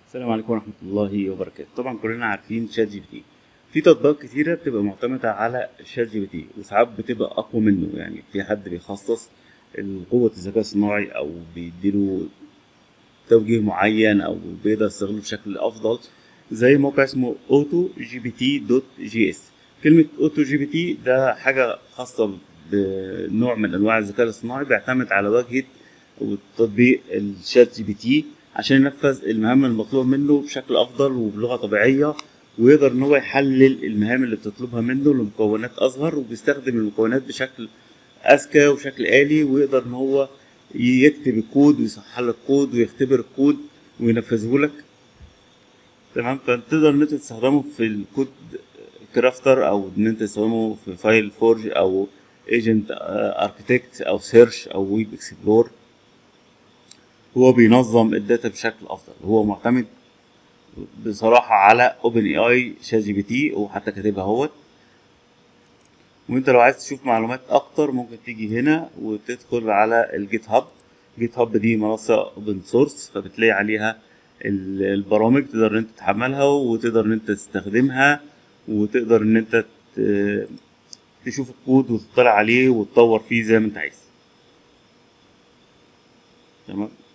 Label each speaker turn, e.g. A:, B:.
A: السلام عليكم ورحمة الله وبركاته طبعا كلنا عارفين شات جي بي تي في تطبيقات كتيرة بتبقى معتمدة على شات جي بي تي وساعات بتبقى أقوى منه يعني في حد بيخصص قوة الذكاء الصناعي أو بيديله توجيه معين أو بيقدر يستغله بشكل أفضل زي موقع اسمه اوتو جي بي تي دوت جي اس كلمة اوتو جي بي تي ده حاجة خاصة بنوع من أنواع الذكاء الاصطناعي بيعتمد على واجهة وتطبيق الشات جي بي تي عشان ينفذ المهام المطلوبة منه بشكل أفضل وبلغة طبيعية ويقدر إن هو يحلل المهام اللي بتطلبها منه لمكونات أصغر وبيستخدم المكونات بشكل أذكى وشكل آلي ويقدر إن هو يكتب الكود ويصحح لك الكود ويختبر الكود وينفذه لك تمام فتقدر إن أنت تستخدمه في الكود كرافتر أو إن أنت تستخدمه في فايل فورج أو ايجنت اركتكت أو سيرش أو ويب اكسبلور هو بينظم الداتا بشكل افضل هو معتمد بصراحه على اوبن اي اي شات جي بي تي وحتى كاتبها اهوت وانت لو عايز تشوف معلومات اكتر ممكن تيجي هنا وتدخل على الجيت هاب جيت هاب دي منصه اوبن سورس فبتلاقي عليها البرامج تقدر ان انت تحملها وتقدر ان انت تستخدمها وتقدر ان انت تشوف الكود وتطلع عليه وتطور فيه زي ما انت عايز تمام